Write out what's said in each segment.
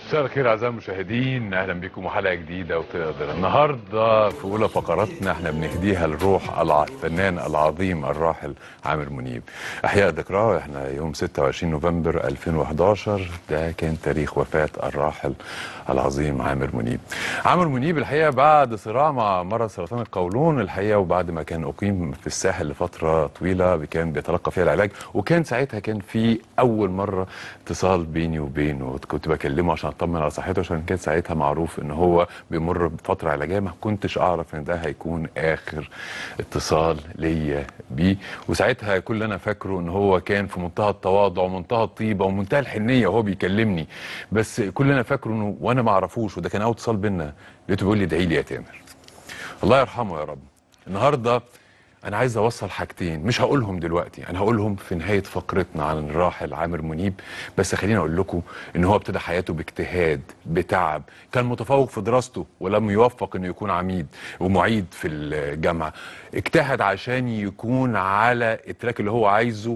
مساء الخير اعزائي المشاهدين اهلا بكم وحلقه جديده وتقدر النهارده في اولى فقراتنا احنا بنهديها لروح الع- الفنان العظيم الراحل عامر منيب احياء ذكراه احنا يوم 26 نوفمبر 2011 ده كان تاريخ وفاه الراحل العظيم عامر منيب عامر منيب الحقيقه بعد صراع مع مرض سرطان القولون الحقيقه وبعد ما كان اقيم في الساحل لفتره طويله كان بيتلقى فيها العلاج وكان ساعتها كان في اول مره اتصال بيني وبينه كنت بكلمه عشان اطمن على صحته عشان كان ساعتها معروف ان هو بيمر بفتره علاجيه ما كنتش اعرف ان ده هيكون اخر اتصال ليا بيه وساعتها كل اللي انا فاكره ان هو كان في منتهى التواضع ومنتهى الطيبه ومنتهى الحنيه وهو بيكلمني بس كل اللي انا فاكره انه وانا ما اعرفوش وده كان اول اتصال بينا لقيته بيقول لي ادعي لي يا تامر الله يرحمه يا رب النهارده انا عايز اوصل حاجتين مش هقولهم دلوقتي انا هقولهم في نهايه فقرتنا عن الراحل عامر منيب بس خليني اقول لكم ان هو ابتدى حياته باجتهاد بتعب كان متفوق في دراسته ولم يوفق انه يكون عميد ومعيد في الجامعه اجتهد عشان يكون على التراك اللي هو عايزه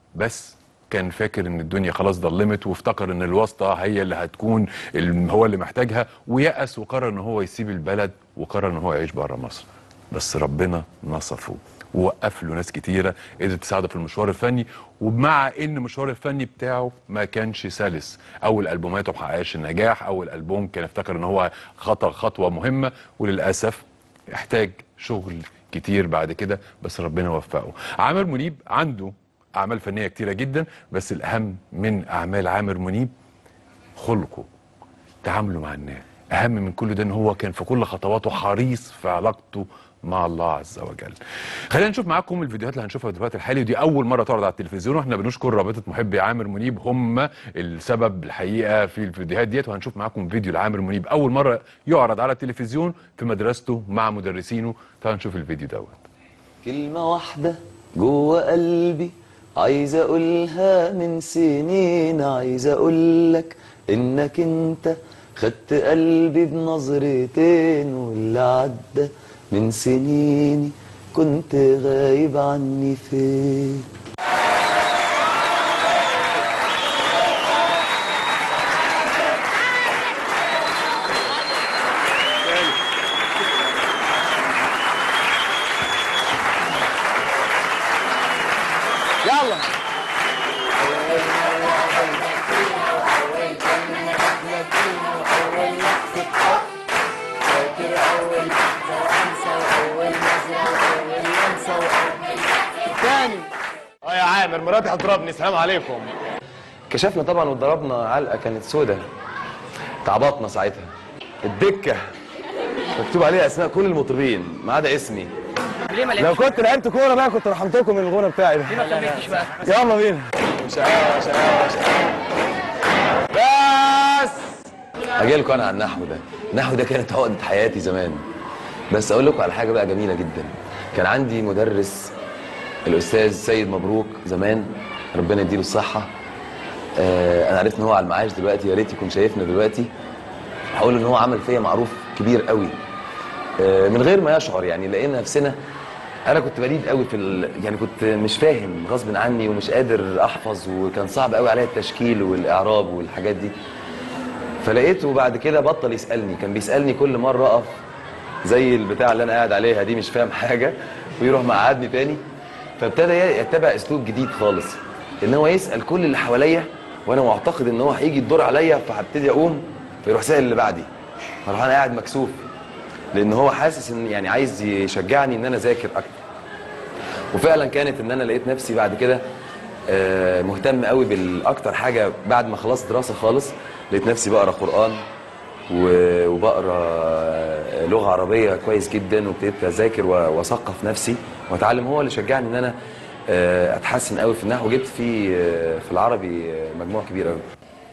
بس كان فاكر ان الدنيا خلاص ضلمت وافتكر ان الواسطه هي اللي هتكون ال- هو اللي محتاجها ويأس وقرر ان هو يسيب البلد وقرر ان هو يعيش بره مصر بس ربنا نصفه ووقف له ناس كتيره قدرت تساعده في المشوار الفني ومع ان المشوار الفني بتاعه ما كانش سلس اول البوماته ما حققش النجاح اول البوم كان افتكر ان هو خطر خطوه مهمه وللاسف احتاج شغل كتير بعد كده بس ربنا وفقه عامر منيب عنده اعمال فنيه كتيره جدا بس الاهم من اعمال عامر منيب خلقه تعامله مع الناس اهم من كل ده ان هو كان في كل خطواته حريص في علاقته مع الله عز وجل خلينا نشوف معاكم الفيديوهات اللي هنشوفها في الوقت الحالي ودي اول مره تعرض على التلفزيون واحنا بنشكر رابطه محبي عامر منيب هم السبب الحقيقه في الفيديوهات ديت وهنشوف معاكم فيديو لعامر منيب اول مره يعرض على التلفزيون في مدرسته مع مدرسينه تعالوا نشوف الفيديو دوت كلمة واحدة جوه قلبي عايز اقولها من سنين عايز اقولك انك انت خدت قلبي بنظرتين واللي عدى من سنيني كنت غايب عني فين يلا تاني اه يا عامر مراتي هتضربني سلام عليكم كشفنا طبعا واتضربنا علقة كانت سودة تعبطنا ساعتها الدكة مكتوب عليها اسماء كل المطربين ما عدا اسمي لو كنت لعبت كوره بقى كنت رحمتكم من الغنى بتاعي ده ما كملتش بقى يلا بينا شقاوة شقاوة شقاوة بس اجي لكم انا على النحو ده النحو ده كانت عقدة حياتي زمان بس اقول لكم على حاجة بقى جميلة جدا كان عندي مدرس الاستاذ سيد مبروك زمان ربنا يديله الصحة آه انا عرفت ان هو على المعاش دلوقتي يا ريت يكون شايفنا دلوقتي هقول ان هو عمل فيا معروف كبير قوي آه من غير ما يشعر يعني لقينا نفسنا انا كنت بليد قوي في ال... يعني كنت مش فاهم غصب عني ومش قادر احفظ وكان صعب قوي عليا التشكيل والاعراب والحاجات دي فلقيته بعد كده بطل يسالني كان بيسالني كل مره اقف زي البتاع اللي انا قاعد عليها دي مش فاهم حاجه ويروح مقعدني تاني فابتدى يتبع اسلوب جديد خالص ان هو يسال كل اللي حواليا وانا معتقد ان هو هيجي الدور عليا فهبتدي اقوم فيروح سائل اللي بعدي فاروح انا قاعد مكسوف لان هو حاسس ان يعني عايز يشجعني ان انا اذاكر اكتر وفعلا كانت ان انا لقيت نفسي بعد كده آه، مهتم قوي بالاكتر حاجه بعد ما خلصت دراسه خالص لقيت نفسي بقرا قران و- وبقرا آه، لغه عربيه كويس جدا وابتديت اذاكر و- واثقف نفسي واتعلم هو اللي شجعني ان انا آه، اتحسن قوي في النحو وجبت فيه آه، في العربي آه، مجموع كبير قوي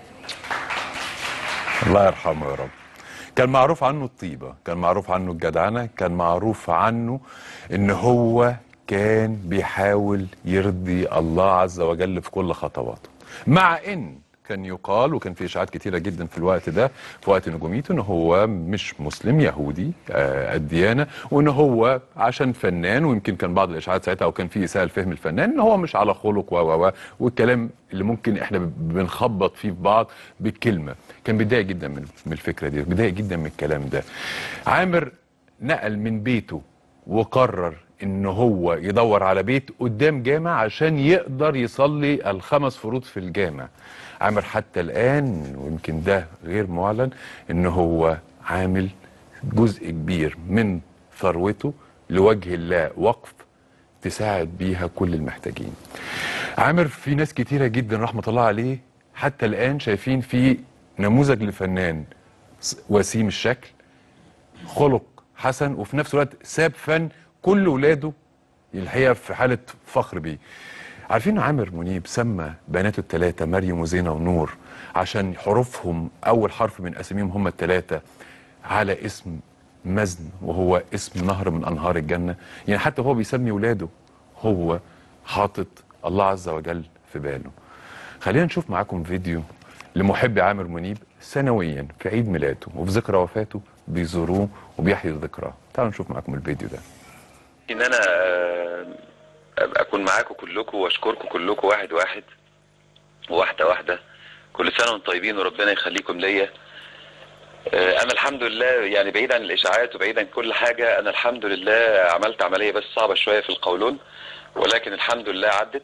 الله يرحمه يا رب كان معروف عنه الطيبة كان معروف عنه الجدعنة كان معروف عنه ان هو كان بيحاول يرضي الله عز وجل في كل خطواته مع ان كان يقال وكان في اشاعات كتيره جدا في الوقت ده في وقت نجوميته ان هو مش مسلم يهودي آه الديانه وان هو عشان فنان ويمكن كان بعض الاشاعات ساعتها وكان في اساءه لفهم الفنان ان هو مش على خلق و و و والكلام اللي ممكن احنا بنخبط فيه في بعض بالكلمه كان بيتضايق جدا من من الفكره دي بيتضايق جدا من الكلام ده عامر نقل من بيته وقرر ان هو يدور على بيت قدام جامع عشان يقدر يصلي الخمس فروض في الجامع عامر حتى الان ويمكن ده غير معلن ان هو عامل جزء كبير من ثروته لوجه الله وقف تساعد بيها كل المحتاجين عامر في ناس كتيرة جدا رحمة الله عليه حتى الآن شايفين في نموذج لفنان وسيم الشكل خلق حسن وفي نفس الوقت ساب فن كل ولاده الحقيقه في حاله فخر بيه عارفين عامر منيب سمى بناته الثلاثه مريم وزينه ونور عشان حروفهم اول حرف من اساميهم هم الثلاثه على اسم مزن وهو اسم نهر من انهار الجنه يعني حتى هو بيسمي ولاده هو حاطط الله عز وجل في باله خلينا نشوف معاكم فيديو لمحب عامر منيب سنويا في عيد ميلاده وفي ذكرى وفاته بيزوروه وبيحيوا ذكراه تعالوا نشوف معاكم الفيديو ده ان انا آه، اكون معاكم كلكم واشكركم كلكم واحد واحد وواحده واحده كل سنه وانتم طيبين وربنا يخليكم ليا آه، انا الحمد لله يعني بعيد عن الاشاعات وبعيد عن كل حاجه انا الحمد لله عملت عمليه بس صعبه شويه في القولون ولكن الحمد لله عدت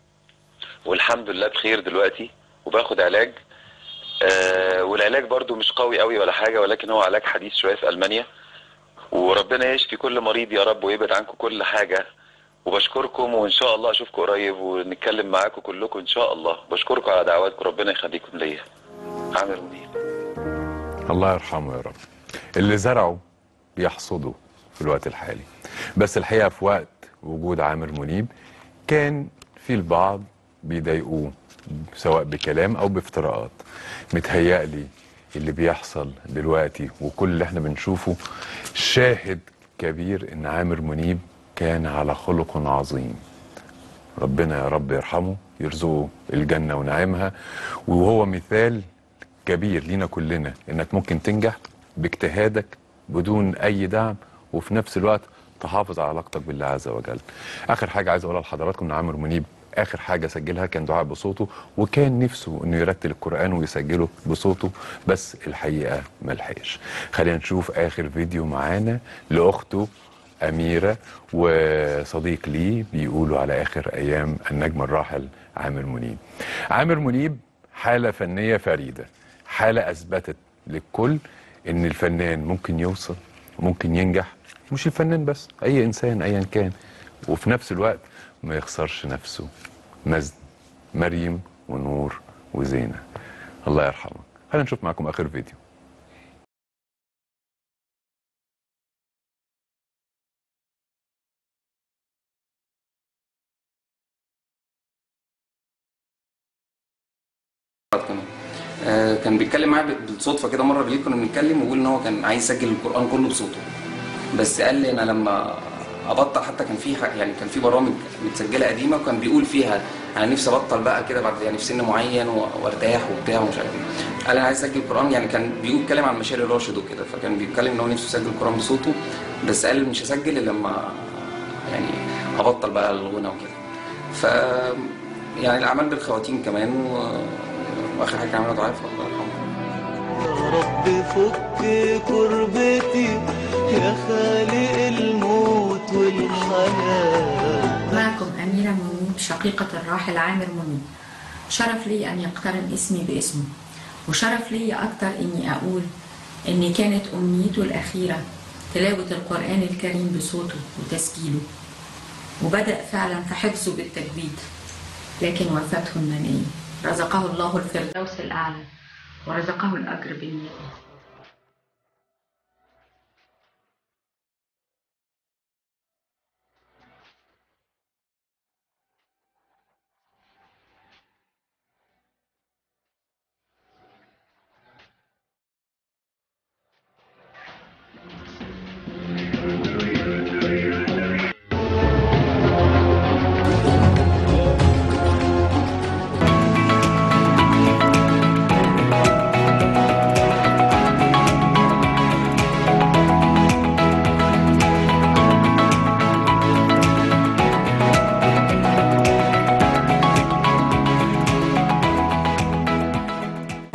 والحمد لله بخير دلوقتي وباخد علاج آه، والعلاج برضو مش قوي قوي ولا حاجه ولكن هو علاج حديث شويه في المانيا وربنا يشفي كل مريض يا رب ويبعد عنكم كل حاجه وبشكركم وان شاء الله اشوفكم قريب ونتكلم معاكم كلكم ان شاء الله بشكركم على دعواتكم ربنا يخليكم ليا عامر منير الله يرحمه يا رب اللي زرعه بيحصده في الوقت الحالي بس الحقيقه في وقت وجود عامر منيب كان في البعض بيضايقوه سواء بكلام او بافتراءات متهيألي اللي بيحصل دلوقتي وكل اللي احنا بنشوفه شاهد كبير ان عامر منيب كان على خلق عظيم ربنا يا رب يرحمه يرزقه الجنة ونعيمها وهو مثال كبير لينا كلنا انك ممكن تنجح باجتهادك بدون اي دعم وفي نفس الوقت تحافظ على علاقتك بالله عز وجل اخر حاجة عايز اقولها لحضراتكم ان عامر منيب اخر حاجه سجلها كان دعاء بصوته وكان نفسه انه يرتل القران ويسجله بصوته بس الحقيقه ما لحقش خلينا نشوف اخر فيديو معانا لاخته اميره وصديق لي بيقولوا على اخر ايام النجم الراحل عامر منيب عامر منيب حاله فنيه فريده حاله اثبتت للكل ان الفنان ممكن يوصل ممكن ينجح مش الفنان بس اي انسان ايا كان وفي نفس الوقت ما يخسرش نفسه مزن مريم ونور وزينة الله يرحمك خلينا نشوف معكم آخر فيديو كمان آه، كان بيتكلم معايا بالصدفه كده مره بالليل كنا بنتكلم وبيقول ان هو كان عايز يسجل القران كله بصوته بس قال لي انا لما ابطل حتى كان في ح- يعني كان في برامج متسجله قديمه وكان بيقول فيها انا نفسي ابطل بقى كده بعد يعني في سن معين و- وارتاح وبتاع ومش عارف ايه قال انا عايز اسجل القران يعني كان بيقول كلام عن مشاري راشد وكده فكان بيتكلم ان هو نفسه يسجل القران بصوته بس قال مش هسجل الا لما يعني ابطل بقى الغنى وكده ف يعني الاعمال بالخواتيم كمان و... واخر حاجه عملها ضعيف الله يرحمه يا رب فك كربتي يا خالق الموت والحياة معكم أميرة منيب شقيقة الراحل عامر منيب شرف لي أن يقترن اسمي باسمه وشرف لي أكتر إني أقول إن كانت أمنيته الأخيرة تلاوة القرآن الكريم بصوته وتسجيله وبدأ فعلا في حفظه بالتجويد لكن وفاته المنية رزقه الله الفردوس الأعلى ورزقه الأجر بالنية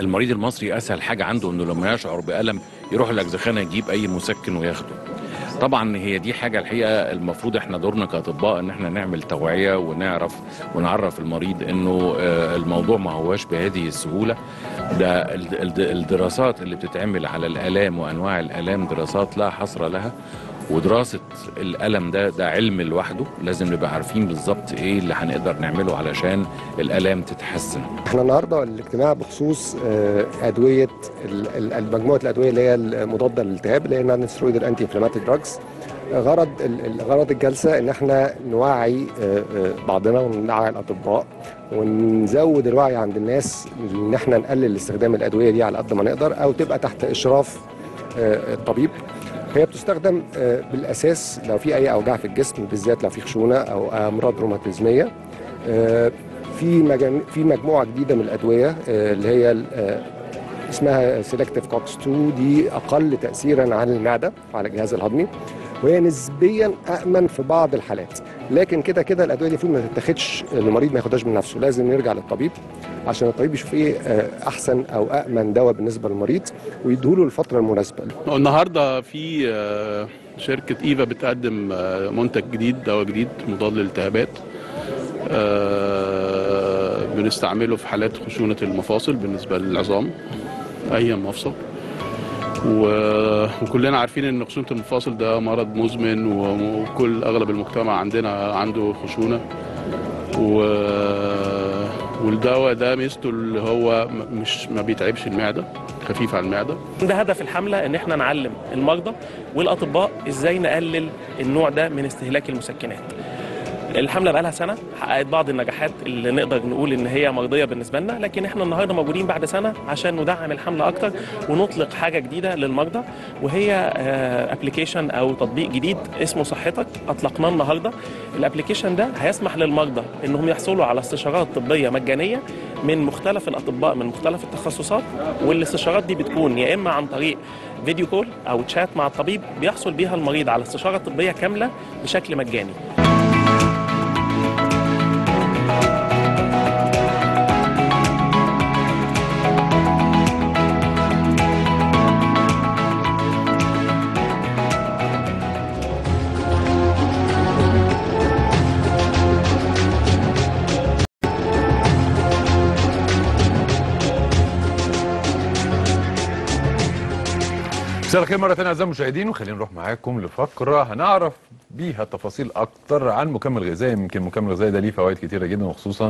المريض المصري اسهل حاجه عنده انه لما يشعر بالم يروح الاجزخانه يجيب اي مسكن وياخده طبعا هي دي حاجه الحقيقه المفروض احنا دورنا كاطباء ان احنا نعمل توعيه ونعرف ونعرف المريض انه آه، الموضوع ما هواش بهذه السهوله ده ال- ال- الدراسات اللي بتتعمل على الالام وانواع الالام دراسات لا حصر لها ودراسه الالم ده ده علم لوحده لازم نبقى عارفين بالظبط ايه اللي هنقدر نعمله علشان الالام تتحسن احنا النهارده الاجتماع بخصوص آه، ادويه ال- ال- مجموعه الادويه اللي هي المضاده للالتهاب اللي هي نون سترويد انتي انفلاماتيك دراجز غرض ال- ال- غرض الجلسه ان احنا نوعي آه، آه، بعضنا ونوعي الاطباء ونزود الوعي عند الناس ان احنا نقلل استخدام الادويه دي على قد ما نقدر او تبقى تحت اشراف آه، الطبيب هي بتستخدم آه، بالاساس لو في اي اوجاع في الجسم بالذات لو في خشونه او امراض روماتيزميه آه، في مجم... في مجموعه جديده من الادويه آه، اللي هي ال- آه، اسمها سيلكتيف كوكس 2 دي اقل تاثيرا على المعده وعلى الجهاز الهضمي وهي نسبيا امن في بعض الحالات لكن كده كده الادويه دي المفروض ما تتاخدش المريض ما ياخدهاش من نفسه لازم يرجع للطبيب عشان الطبيب يشوف ايه آه، احسن او امن دواء بالنسبه للمريض ويديله الفتره المناسبه النهارده في آه، شركة ايفا بتقدم آه، منتج جديد دواء جديد مضاد للالتهابات آه، بنستعمله في حالات خشونة المفاصل بالنسبة للعظام أي مفصل و- وكلنا عارفين ان خشونة المفاصل ده مرض مزمن و- وكل اغلب المجتمع عندنا عنده خشونة و... والدواء ده ميزته اللي هو م- مش ما بيتعبش المعدة خفيف على المعدة ده هدف الحملة ان احنا نعلم المرضى والاطباء ازاي نقلل النوع ده من استهلاك المسكنات الحملة بقالها سنة حققت بعض النجاحات اللي نقدر نقول ان هي مرضية بالنسبة لنا لكن احنا النهاردة موجودين بعد سنة عشان ندعم الحملة اكتر ونطلق حاجة جديدة للمرضى وهي ابلكيشن او تطبيق جديد اسمه صحتك اطلقناه النهاردة الابلكيشن ده هيسمح للمرضى انهم يحصلوا على استشارات طبية مجانية من مختلف الاطباء من مختلف التخصصات والاستشارات دي بتكون يا اما عن طريق فيديو كول او تشات مع الطبيب بيحصل بيها المريض على استشاره طبيه كامله بشكل مجاني مساء الخير مرة تانية أعزائي المشاهدين وخلينا نروح معاكم لفقرة هنعرف بيها تفاصيل أكتر عن مكمل غذائي يمكن المكمل الغذائي ده ليه فوائد كتيرة جدا وخصوصا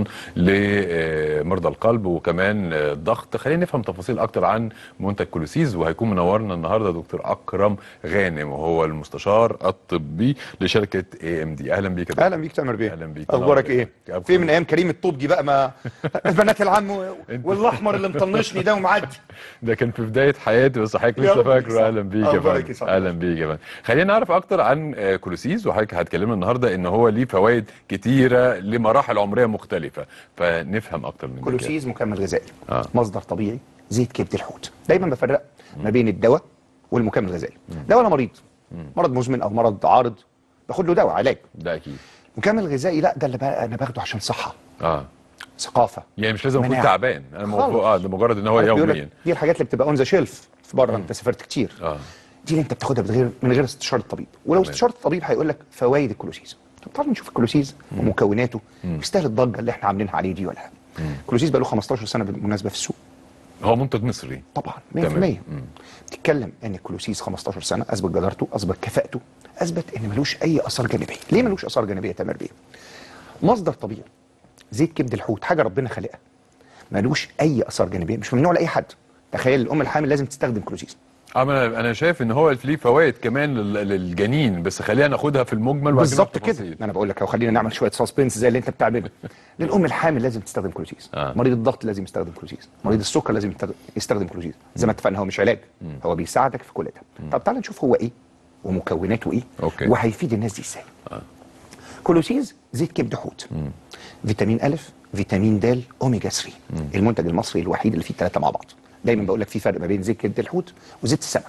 لمرضى القلب وكمان آه، الضغط خلينا نفهم تفاصيل أكتر عن منتج كولوسيز وهيكون منورنا النهاردة دكتور أكرم غانم وهو المستشار الطبي لشركة اي ام دي أهلا بيك يا دكتور. اهلا بيك تامر بيه أهلا بيك اخبارك ايه أخبارك في من ايام كريم الطوبجي بقى ما البنات العم و- والاحمر اللي مطنشني ده ومعدي ده كان في بداية حياتي بس حضرتك يا لسه رب فاكره يسعدك. اهلا بيك يا أخبارك فندم يسعدك. اهلا بيك يا فندم خلينا نعرف اكتر عن آه، كولوسيز وحضرتك هتكلمنا النهارده ان هو ليه فوائد كتيره لمراحل عمريه مختلفه فنفهم اكتر من كده. كولوسيز مكمل غذائي آه. مصدر طبيعي زيت كبد الحوت دايما بفرق ما بين الدواء والمكمل الغذائي دواء انا مريض مرض مزمن او مرض عارض باخد له دواء علاج ده اكيد مكمل غذائي لا ده اللي بقى انا باخده عشان صحه اه ثقافه يعني مش لازم اكون مناعة. تعبان انا خالص. موضوع اه ده مجرد ان هو عارف بيقول لك يوميا دي الحاجات اللي بتبقى اون ذا شيلف في بره انت سافرت كتير اه دي اللي انت بتاخدها من غير من غير استشاره الطبيب ولو استشاره الطبيب هيقول لك فوائد الكولوسيز طب تعالوا نشوف الكولوسيز ومكوناته يستاهل الضجه اللي احنا عاملينها عليه دي ولا لا الكولوسيز بقى له 15 سنه بالمناسبه في السوق هو منتج مصري طبعا 100% تمام. بتتكلم ان الكولوسيز 15 سنه اثبت جدارته اثبت كفاءته اثبت ان ملوش اي اثار جانبيه ليه ملوش اثار جانبيه يا تامر بيه مصدر طبيعي زيت كبد الحوت حاجه ربنا خالقها ملوش اي اثار جانبيه مش ممنوع لاي حد تخيل الام الحامل لازم تستخدم كولوسيز اه ما انا انا شايف ان هو ليه فوائد كمان لل- للجنين بس خلينا ناخدها في المجمل وبعدين بالظبط التفاصيل. كده انا بقول لك لو خلينا نعمل شويه سسبنس زي اللي انت بتعمله للام الحامل لازم تستخدم كلوسيز آه. مريض الضغط لازم يستخدم كلوسيز مريض السكر لازم يستخدم- يستخدم كلوسيز زي ما اتفقنا هو مش علاج هو بيساعدك في كل ده طب تعال نشوف هو ايه ومكوناته ايه أوكي. وهيفيد الناس دي ازاي كلوسيز زيت كبد حوت فيتامين الف فيتامين د اوميجا 3 المنتج المصري الوحيد اللي فيه الثلاثه مع بعض دايما بقول لك في فرق ما بين زيت كبد الحوت وزيت السمك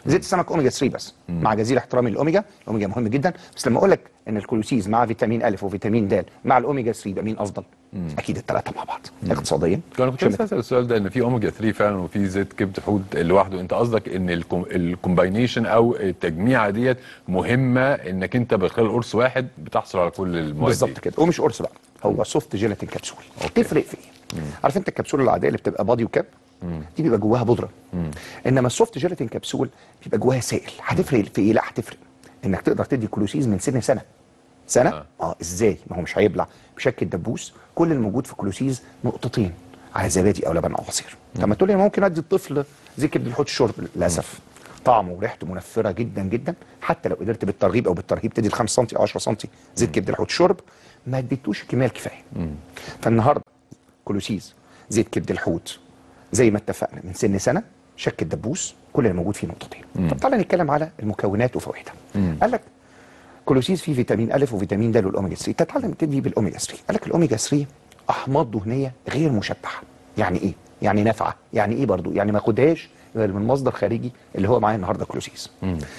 زيت السمك اوميجا 3 بس مع جزيل احترامي للاوميجا الاوميجا مهم جدا بس لما اقول لك ان الكلوسيز مع فيتامين الف وفيتامين د مع الاوميجا 3 يبقى مين افضل اكيد الثلاثه مع بعض اقتصاديا كان كنت لسه اسال السؤال ده ان في اوميجا 3 فعلا وفي زيت كبد حوت لوحده انت قصدك ان الكم- الكومباينيشن او التجميعه ديت مهمه انك انت بخلال قرص واحد بتحصل على كل المواد بالظبط دي. كده ومش قرص بقى هو سوفت جيلاتين كبسول تفرق في ايه عارف انت الكبسوله العاديه اللي بتبقى بادي وكاب دي بيبقى جواها بودره انما السوفت جيلاتين كبسول بيبقى جواها سائل هتفرق في ايه لا هتفرق انك تقدر تدي كلوسيز من سن سنه سنه اه, آه ازاي ما هو مش هيبلع بشكل دبوس كل الموجود في كلوسيز نقطتين على زبادي او لبن او عصير طب ما تقول لي ممكن ادي الطفل زي كبد الحوت الشرب للاسف طعمه وريحته منفره جدا جدا حتى لو قدرت بالترغيب او بالترهيب تدي ال 5 سم او 10 سم زيت كبد الحوت الشرب ما اديتوش الكميه الكفايه فالنهارده كلوسيز زيت كبد الحوت زي ما اتفقنا من سن سنه شك الدبوس كل اللي موجود فيه نقطتين طب تعالى نتكلم على المكونات وفوائدها قال لك كلوسيز فيه فيتامين الف وفيتامين د والاوميجا 3 تتعلم تدي بالاوميجا 3 قال لك الاوميجا 3 احماض دهنيه غير مشبعه يعني ايه يعني نافعه يعني ايه برضو يعني ما اخدهاش غير من مصدر خارجي اللي هو معايا النهارده كلوسيز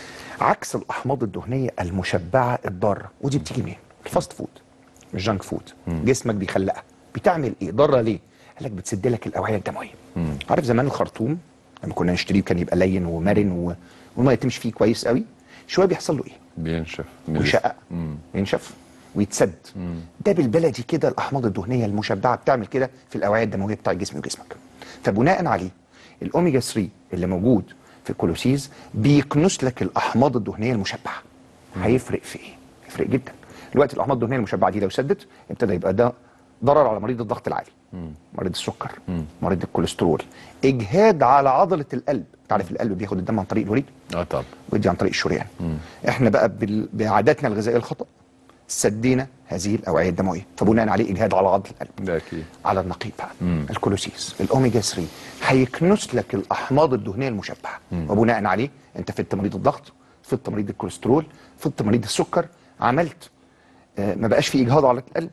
عكس الاحماض الدهنيه المشبعه الضاره ودي بتيجي منين الفاست فود مش جانك فود جسمك بيخلقها بتعمل ايه ضاره ليه قال لك بتسد لك الاوعيه الدمويه عارف زمان الخرطوم لما كنا نشتريه كان يبقى لين ومرن و... والميه تمشي فيه كويس قوي شويه بيحصل له ايه بينشف ويشقق ينشف ويتسد ده بالبلدي كده الاحماض الدهنيه المشبعه بتعمل كده في الاوعيه الدمويه بتاع الجسم وجسمك فبناء عليه الاوميجا 3 اللي موجود في الكولوسيز بيكنس لك الاحماض الدهنيه المشبعه هيفرق في ايه هيفرق جدا دلوقتي الاحماض الدهنيه المشبعه دي لو سدت ابتدى يبقى ده ضرر على مريض الضغط العالي مريض السكر مريض الكوليسترول اجهاد على عضله القلب تعرف القلب بياخد الدم عن طريق الوريد اه طبعا ويدي عن طريق الشريان احنا بقى بال- بعاداتنا الغذائيه الخطا سدينا هذه الاوعيه الدمويه فبناء عليه اجهاد على عضله القلب ده اكيد على النقيض بقى الكولوسيس الاوميجا 3 هيكنس لك الاحماض الدهنيه المشبعه وبناء عليه انت فدت مريض الضغط فدت مريض الكوليسترول فدت مريض السكر عملت آه، ما بقاش في اجهاض على القلب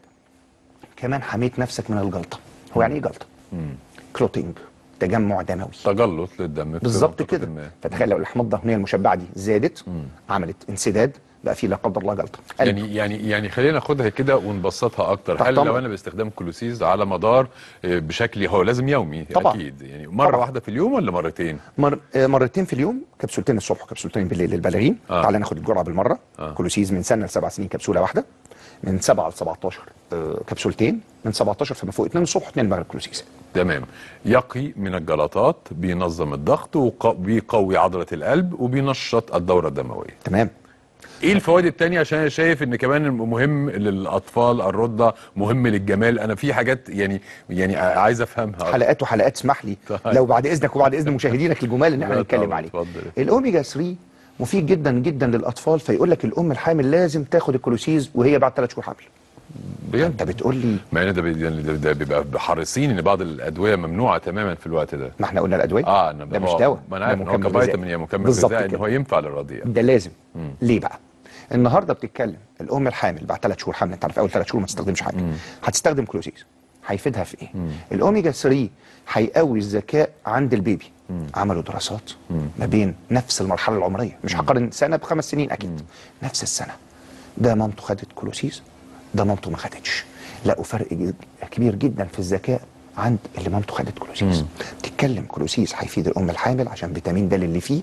كمان حميت نفسك من الجلطه هو يعني ايه جلطه كلوتينج تجمع دموي تجلط للدم بالظبط كده فتخيل لو الاحماض الدهنيه المشبعه دي زادت عملت انسداد بقى في لا قدر الله جلطه قلب. يعني يعني يعني خلينا ناخدها كده ونبسطها اكتر تحت هل لو أمرك. انا باستخدام كلوسيز على مدار آه، بشكل هو لازم يومي طبعاً. اكيد يعني مره طبعاً. واحده في اليوم ولا مرتين مر... آه، مرتين في اليوم كبسولتين الصبح وكبسولتين بالليل للبالغين آه. آه. تعالى ناخد الجرعه بالمره آه. آه. كلوسيز من سنه لسبع سنين كبسوله واحده من 7 ل 17 آه كبسولتين من 17 فما فوق اثنين الصبح واثنين المغرب كلوسيز تمام يقي من الجلطات بينظم الضغط وبيقوي عضله القلب وبينشط الدوره الدمويه تمام ايه الفوائد التانية عشان انا شايف ان كمان مهم للاطفال الرضع مهم للجمال انا في حاجات يعني يعني عايز افهمها حلقات وحلقات اسمح لي طيب. لو بعد اذنك وبعد اذن مشاهدينك الجمال ان احنا لا نتكلم طبعاً، عليه اتفضل. الاوميجا 3 مفيد جدا جدا للاطفال فيقول لك الام الحامل لازم تاخد الكلوسيز وهي بعد ثلاث شهور حمل بجد انت بتقول لي مع ان ده, بي- يعني ده, ده بيبقى حريصين ان بعض الادويه ممنوعه تماما في الوقت ده ما احنا قلنا الادويه اه أنا ده مش هو- دواء ما انا ده عارف ان هو مكمل كفيتامين غذائي. يا مكمل بالظبط غذائي ان كده. هو ينفع للرضيع ده لازم ليه بقى النهارده بتتكلم الام الحامل بعد ثلاث شهور حمل انت عارف اول ثلاث شهور ما تستخدمش حاجه هتستخدم كلوسيز هيفيدها في ايه الاوميجا 3 هيقوي الذكاء عند البيبي عملوا دراسات ما بين نفس المرحله العمريه مش هقارن سنه بخمس سنين اكيد نفس السنه ده مامته خدت كلوسيز ده مامته ما خدتش لقوا فرق جد- كبير جدا في الذكاء عند اللي مامته خدت كلوسيز بتتكلم كلوسيز هيفيد الام الحامل عشان فيتامين د اللي فيه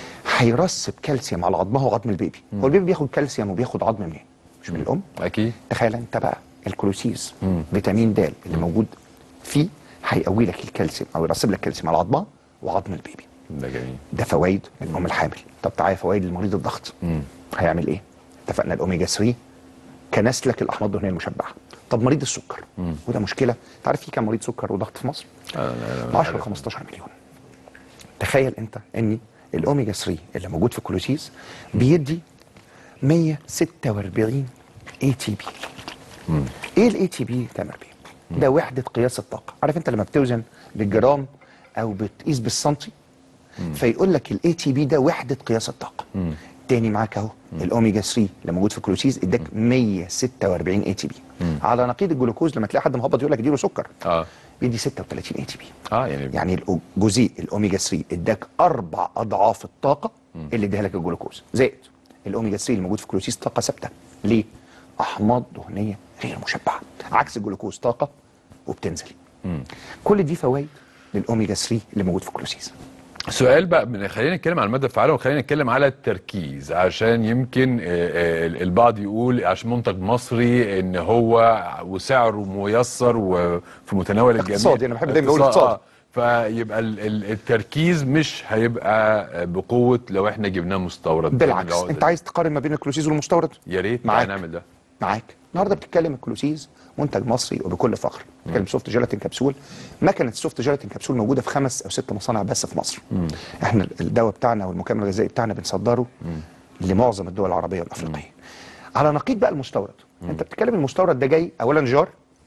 هيرسب كالسيوم على عظمها وعظم البيبي هو البيبي بياخد كالسيوم وبياخد عظم منين مش من الام اكيد تخيل انت بقى الكلوسيز فيتامين د اللي موجود فيه هيقوي لك الكالسيوم او يرسب لك كالسيوم على عظمها وعظم البيبي ده جميل ده فوائد الام الحامل طب تعالى فوائد لمريض الضغط هيعمل ايه اتفقنا الاوميجا 3 كنس لك الاحماض الدهنيه المشبعه طب مريض السكر وده مشكله انت عارف في كام مريض سكر وضغط في مصر آه لا لا 10 15 مليون تخيل انت ان الاوميجا 3 اللي موجود في الكلوسيز بيدي 146 اي تي بي ايه الاي تي بي تامر بيه ده وحده قياس الطاقه عارف انت لما بتوزن بالجرام او بتقيس بالسنتي فيقول لك الاي تي بي ده وحده قياس الطاقه تاني معاك اهو الاوميجا 3 اللي موجود في الكلوسيز اداك 146 اي تي بي على نقيض الجلوكوز لما تلاقي حد مهبط يقول لك اديله سكر اه بيدي 36 اي تي بي اه يعني يعني الجزيء الاوميجا 3 اداك اربع اضعاف الطاقه اللي اديها لك الجلوكوز زائد الاوميجا 3 اللي موجود في الكلوسيس طاقه ثابته ليه؟ احماض دهنيه غير مشبعه عكس الجلوكوز طاقه وبتنزل كل دي فوائد للاوميجا 3 اللي موجود في الكلوسيس سؤال بقى من خلينا نتكلم على الماده الفعاله وخلينا نتكلم على التركيز عشان يمكن آه، آه، البعض يقول عشان منتج مصري ان هو وسعره ميسر وفي متناول الجميع اقتصادي، أنا بحب دايما أقول اقتصاد- اقتصادي. آه. فيبقى ال- ال- التركيز مش هيبقى بقوه لو احنا جبناه مستورد بالعكس العقدة انت دي. عايز تقارن ما بين الكلوسيس والمستورد يا ريت معاك. نعمل ده معاك النهارده بتتكلم الكلوسيس منتج مصري وبكل فخر بتتكلم سوفت جيلاتين كبسول مكنه السوفت جيلاتين كبسول موجوده في خمس او ست مصانع بس في مصر احنا الدواء بتاعنا والمكمل الغذائي بتاعنا بنصدره لمعظم الدول العربيه والافريقيه على نقيض بقى المستورد انت بتتكلم المستورد ده جاي اولا جار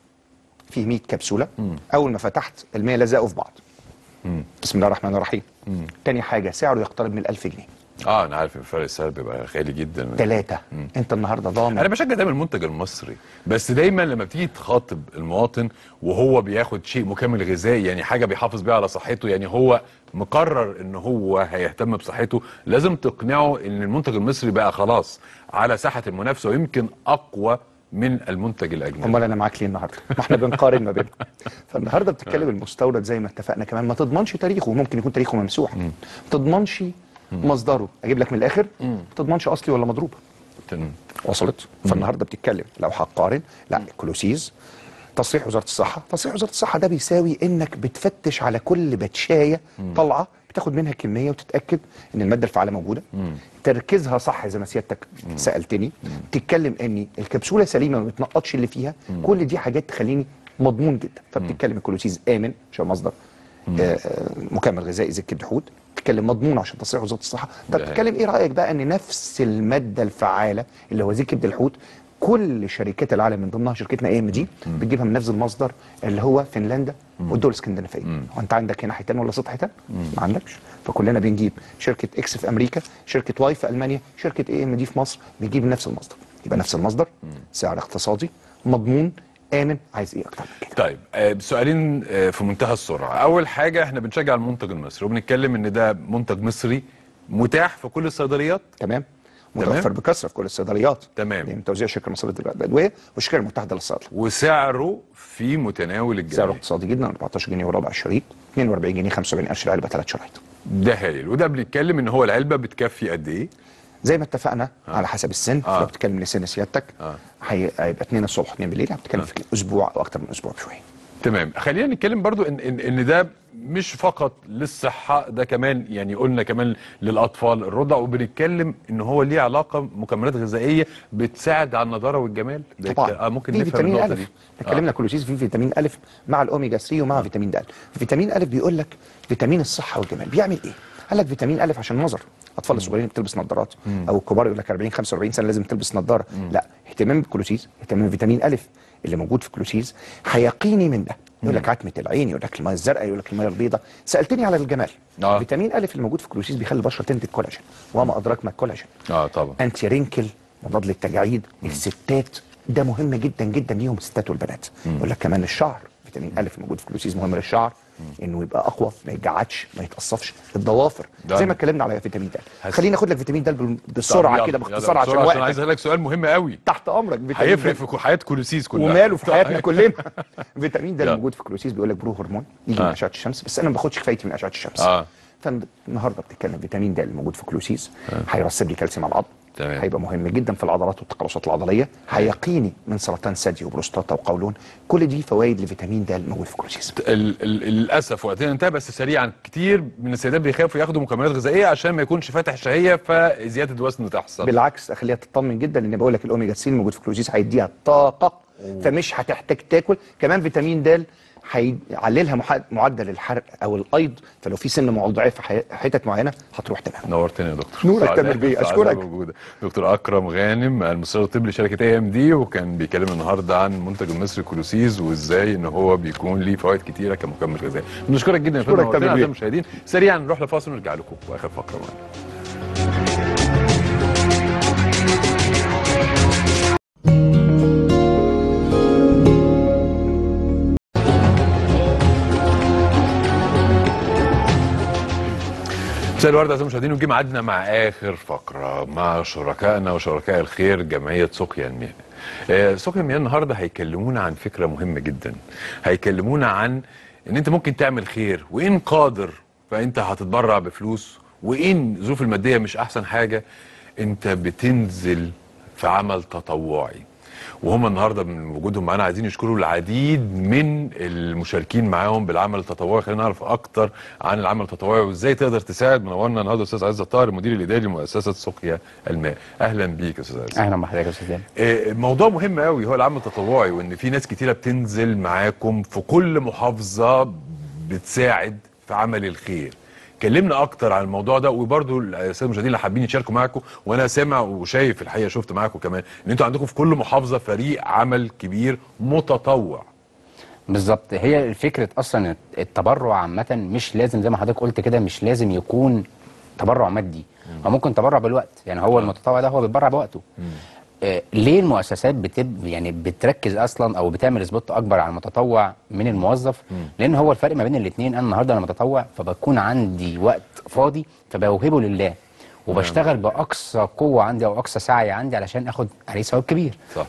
فيه 100 كبسوله اول ما فتحت ال 100 لزقوا في بعض بسم الله الرحمن الرحيم تاني حاجه سعره يقترب من 1000 جنيه اه انا عارف ان فرق السعر بيبقى غالي جدا ثلاثه انت النهارده ضامن انا بشجع دايما المنتج المصري بس دايما لما بتيجي تخاطب المواطن وهو بياخد شيء مكمل غذائي يعني حاجه بيحافظ بيها على صحته يعني هو مقرر ان هو هيهتم بصحته لازم تقنعه ان المنتج المصري بقى خلاص على ساحه المنافسه ويمكن اقوى من المنتج الاجنبي امال انا معاك ليه النهارده؟ ما احنا بنقارن ما بينهم. فالنهارده بتتكلم المستورد زي ما اتفقنا كمان ما تضمنش تاريخه ممكن يكون تاريخه ممسوح. ما تضمنش مصدره اجيب لك من الاخر ما تضمنش اصلي ولا مضروب. وصلت؟ فالنهارده بتتكلم لو هتقارن لا كلوسيز تصريح وزاره الصحه، تصريح وزاره الصحه ده بيساوي انك بتفتش على كل باتشايه طالعه بتاخد منها كميه وتتاكد ان الماده الفعاله موجوده تركيزها صح زي ما سيادتك سالتني تتكلم ان الكبسوله سليمه ما بتنقطش اللي فيها كل دي حاجات تخليني مضمون جدا فبتتكلم الكلوسيز امن عشان مصدر آه، آه، مكمل غذائي زي كبد حوت تتكلم مضمون عشان تصريح وزاره الصحه طب ده تتكلم ايه رايك بقى ان نفس الماده الفعاله اللي هو زي كبد الحوت كل شركات العالم من ضمنها شركتنا اي ام دي بتجيبها من نفس المصدر اللي هو فنلندا والدول الاسكندنافيه وانت عندك هنا حيتان ولا ست حيتان ما عندكش فكلنا بنجيب شركه اكس في امريكا شركه واي في المانيا شركه اي ام دي في مصر بنجيب نفس المصدر يبقى نفس المصدر سعر اقتصادي مضمون امن عايز ايه اكتر من كده طيب آه، سؤالين آه، في منتهى السرعه اول حاجه احنا بنشجع المنتج المصري وبنتكلم ان ده منتج مصري متاح في كل الصيدليات تمام متوفر بكثره في كل الصيدليات تمام من توزيع الشركه المصريه للادويه والشركه المتحده للصيدله وسعره في متناول الجميع سعره اقتصادي جدا 14 جنيه وربع الشريط 42 جنيه 75 قرش العلبه ثلاث شرايط ده هايل وده بنتكلم ان هو العلبه بتكفي قد ايه زي ما اتفقنا آه. على حسب السن آه. آه. لو بتتكلم لسن سيادتك آه. هي- هيبقى 2 الصبح 2 بالليل يعني بتتكلم آه. في اسبوع او اكتر من اسبوع بشويه تمام خلينا نتكلم برضو ان ان, إن ده مش فقط للصحه ده كمان يعني قلنا كمان للاطفال الرضع وبنتكلم ان هو ليه علاقه مكملات غذائيه بتساعد على النضاره والجمال ده طبعا ك- آه ممكن في نفهم فيتامين النقطه الف دي احنا اتكلمنا كلوسيس في فيتامين الف مع الاوميجا 3 ومع فيتامين د فيتامين الف بيقول لك فيتامين الصحه والجمال بيعمل ايه قال لك فيتامين الف عشان النظر اطفال الصغيرين بتلبس نظارات او الكبار يقول لك 40 45 سنه لازم تلبس نظاره لا اهتمام بالكلوسيس اهتمام بفيتامين الف اللي موجود في الكلوسيس هيقيني من ده يقول لك عتمه العين يقول لك الميه الزرقاء يقول لك الميه البيضاء سالتني على الجمال آه. فيتامين الف اللي موجود في الكلوسيس بيخلي البشره تنتج كولاجين وما ادراك ما الكولاجين اه طبعا انتي رينكل مضاد للتجاعيد الستات ده مهم جدا جدا ليهم الستات والبنات يقول لك كمان الشعر فيتامين الف موجود في الكلوسيس مهم للشعر انه يبقى اقوى ما يتجعدش ما يتقصفش الضوافر ده- زي ما اتكلمنا على فيتامين د هس- خليني اخد لك فيتامين د بال- طب بسرعه يلا، كده يلا باختصار عشان بسرعة عشان وقتك عايز اسالك سؤال مهم قوي تحت امرك فيتامين هيفرق د. في كو- حياه كولوسيس كلها وماله في حياتنا كلنا فيتامين د يلا. اللي موجود في الكلوسيس بيقول لك برو هرمون يجي آه. من اشعه الشمس بس انا ما باخدش كفايتي من اشعه الشمس اه فالنهارده بتتكلم فيتامين د اللي موجود في الكلوسيس هيرسب لي كالسيوم على العظم تمام. هيبقى مهم جدا في العضلات والتقلصات العضليه هيقيني من سرطان ثدي وبروستاتا وقولون كل دي فوائد لفيتامين د الموجود في الكلوسيس ال ال للاسف وقتنا انتهى بس سريعا كتير من السيدات بيخافوا ياخدوا مكملات غذائيه عشان ما يكونش فاتح شهيه فزياده الوزن تحصل بالعكس اخليها تطمن جدا لان بقول لك الاوميجا 3 الموجود في الكلوسيس هيديها طاقه فمش هتحتاج تاكل كمان فيتامين د هيعللها محد- معدل الحرق او الايض فلو في سن موضعيه في حي- حتت معينه هتروح تمام نورتني يا دكتور نورك سعداء- تامر بيه، سعداء أشكرك. بوجودك. دكتور اكرم غانم المستشار الطبي لشركه اي ام دي وكان بيكلمنا النهارده عن منتج المصري كولوسيز وازاي ان هو بيكون ليه فوائد كتيره كمكمل غذائي بنشكرك جدا يا فندم أشكرك نورتنا تامر اعزائي بيه. المشاهدين سريعا نروح لفاصل ونرجع لكم واخر فقره معانا مساء الورد اعزائي المشاهدين ونجي ميعادنا مع اخر فقره مع شركائنا وشركاء الخير جمعيه سقيا المياه. آه، سقيا المياه النهارده هيكلمونا عن فكره مهمه جدا. هيكلمونا عن ان انت ممكن تعمل خير وان قادر فانت هتتبرع بفلوس وان الظروف الماديه مش احسن حاجه انت بتنزل في عمل تطوعي. وهم النهارده من وجودهم معانا عايزين يشكروا العديد من المشاركين معاهم بالعمل التطوعي خلينا نعرف اكتر عن العمل التطوعي وازاي تقدر تساعد منورنا النهارده استاذ عزت طاهر المدير الاداري لمؤسسه سقيا الماء اهلا بيك يا استاذ عزت اهلا بحضرتك يا استاذ داني. آه، موضوع مهم قوي هو العمل التطوعي وان في ناس كتيره بتنزل معاكم في كل محافظه بتساعد في عمل الخير كلمنا اكتر عن الموضوع ده وبرده الساده المشاهدين اللي حابين يشاركوا معاكم وانا سامع وشايف الحقيقه شفت معاكم كمان ان انتوا عندكم في كل محافظه فريق عمل كبير متطوع بالظبط هي فكره اصلا التبرع عامه مش لازم زي ما حضرتك قلت كده مش لازم يكون تبرع مادي هو ممكن تبرع بالوقت يعني هو المتطوع ده هو بيتبرع بوقته آه، ليه المؤسسات بتب يعني بتركز اصلا او بتعمل سبوت اكبر على المتطوع من الموظف لان هو الفرق ما بين الاثنين انا النهارده انا متطوع فبكون عندي وقت فاضي فبوهبه لله وبشتغل باقصى قوه عندي او اقصى سعي عندي علشان اخد عليه ثواب كبير صح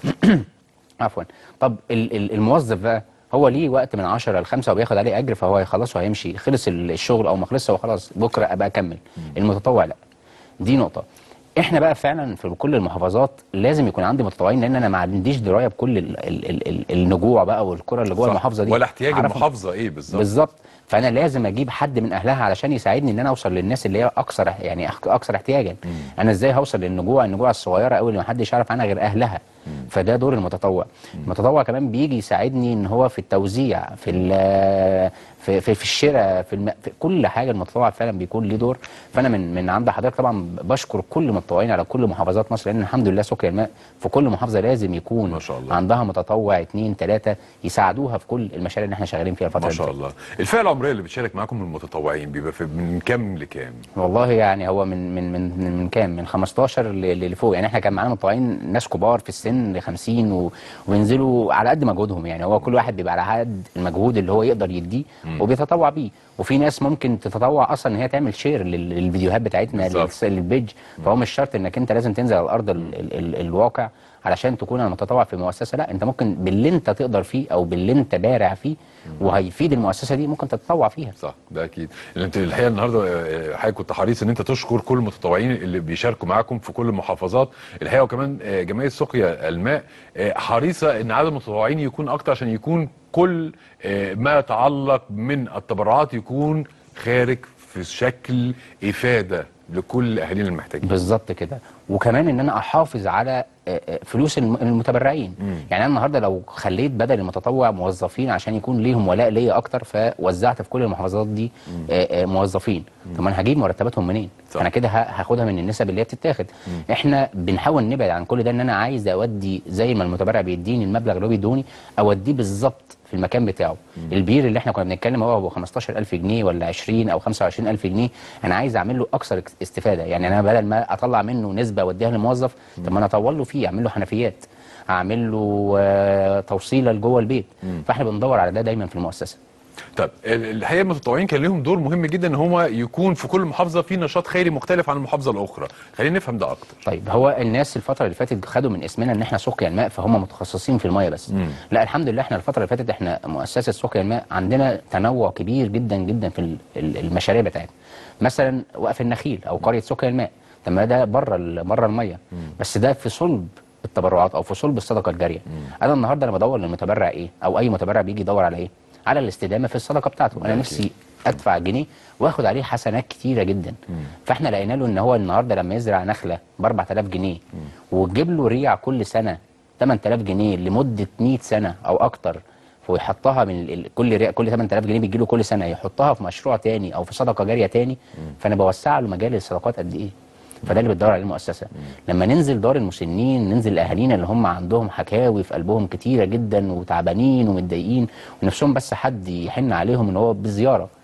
عفوا طب ال- ال- الموظف بقى هو ليه وقت من 10 ل 5 وبياخد عليه اجر فهو هيخلص وهيمشي خلص ال- الشغل او ما خلصش هو خلاص بكره ابقى اكمل المتطوع لا دي نقطه احنا بقى فعلا في كل المحافظات لازم يكون عندي متطوعين لان انا ما عنديش درايه بكل ال ال ال ال النجوع بقى والقرى اللي جوه صح. المحافظه دي ولا احتياج أعرفهم. المحافظه ايه بالظبط بالظبط فانا لازم اجيب حد من اهلها علشان يساعدني ان انا اوصل للناس اللي هي اكثر يعني أك- اكثر احتياجا انا ازاي هوصل للنجوع النجوع الصغيره قوي اللي محدش يعرف عنها غير اهلها فده دور المتطوع المتطوع كمان بيجي يساعدني ان هو في التوزيع في ال- في في, في الشراء في, الم... في كل حاجه المتطوع فعلا بيكون ليه دور فانا من من عند حضرتك طبعا بشكر كل المتطوعين على كل محافظات مصر لان الحمد لله سقيا الماء في كل محافظه لازم يكون ما شاء الله. عندها متطوع اثنين ثلاثه يساعدوها في كل المشاريع اللي احنا شغالين فيها الفتره ما اللي شاء فاتت. الله الفئه العمريه اللي بتشارك معاكم من المتطوعين بيبقى في من كام لكام والله يعني هو من من من من, من كام من 15 ل- ل- لفوق يعني احنا كان معانا متطوعين ناس كبار في السن ل 50 و- وبينزلوا على قد مجهودهم يعني هو كل واحد بيبقى على قد المجهود اللي هو يقدر يديه وبيتطوع بيه وفي ناس ممكن تتطوع اصلا ان هي تعمل شير لل- للفيديوهات بتاعتنا بالظبط. للس- للبيج فهو مش شرط انك انت لازم تنزل على الارض ال ال ال الواقع علشان تكون انا متطوع في مؤسسه لا انت ممكن باللي انت تقدر فيه او باللي انت بارع فيه وهيفيد المؤسسه دي ممكن تتطوع فيها صح ده اكيد لأن انت الحقيقه النهارده آه، حضرتك كنت حريص ان انت تشكر كل المتطوعين اللي بيشاركوا معاكم في كل المحافظات الحقيقه وكمان آه، جمعيه سقيا الماء آه، حريصه ان عدد المتطوعين يكون اكتر عشان يكون كل آه، ما يتعلق من التبرعات يكون خارج في شكل افاده لكل اهالينا المحتاجين بالظبط كده وكمان ان انا احافظ على آه، آه، فلوس الم- المتبرعين يعني انا النهارده لو خليت بدل المتطوع موظفين عشان يكون ليهم ولاء ليا اكتر فوزعت في كل المحافظات دي آه، آه، موظفين طب ما انا هجيب مرتباتهم منين انا كده ه- هاخدها من النسب اللي هي بتتاخد احنا بنحاول نبعد عن كل ده ان انا عايز اودي زي ما المتبرع بيديني المبلغ اللي هو بيدوني اوديه بالظبط في المكان بتاعه البير اللي احنا كنا بنتكلم هو ابو 15000 جنيه ولا 20 او 25000 جنيه انا عايز اعمل له اكثر اكس- استفاده يعني انا بدل ما اطلع منه نسبه اوديها للموظف طب ما انا اطول له فيه اعمل له حنفيات اعمل له آه، توصيله لجوه البيت فاحنا بندور على ده دايما في المؤسسه طب ال- الحقيقه المتطوعين كان لهم دور مهم جدا ان هم يكون في كل محافظه في نشاط خيري مختلف عن المحافظه الاخرى خلينا نفهم ده اكتر طيب هو الناس الفتره اللي فاتت خدوا من اسمنا ان احنا سقيا الماء فهم متخصصين في المايه بس مم. لا الحمد لله احنا الفتره اللي فاتت احنا مؤسسه سقيا الماء عندنا تنوع كبير جدا جدا في ال- ال- المشاريع بتاعتنا مثلا وقف النخيل او قريه سقيا الماء طب ما ده بره ال- بره الميه بس ده في صلب التبرعات او في صلب الصدقه الجاريه انا النهارده انا بدور للمتبرع ايه او اي متبرع بيجي يدور على ايه على الاستدامه في الصدقه بتاعته انا أكيد. نفسي ادفع جنيه واخد عليه حسنات كتيره جدا فاحنا لقينا له ان هو النهارده لما يزرع نخله ب 4000 جنيه وتجيب له ريع كل سنه 8000 جنيه لمده 100 سنه او اكتر ويحطها من ال- ال- كل ريع كل 8000 جنيه بتجي له كل سنه يحطها في مشروع تاني او في صدقه جاريه تاني فانا بوسع له مجال الصدقات قد ايه فده اللي بتدور عليه المؤسسه لما ننزل دار المسنين ننزل لاهالينا اللي هم عندهم حكاوي في قلبهم كتيره جدا وتعبانين ومتضايقين ونفسهم بس حد يحن عليهم ان هو بزياره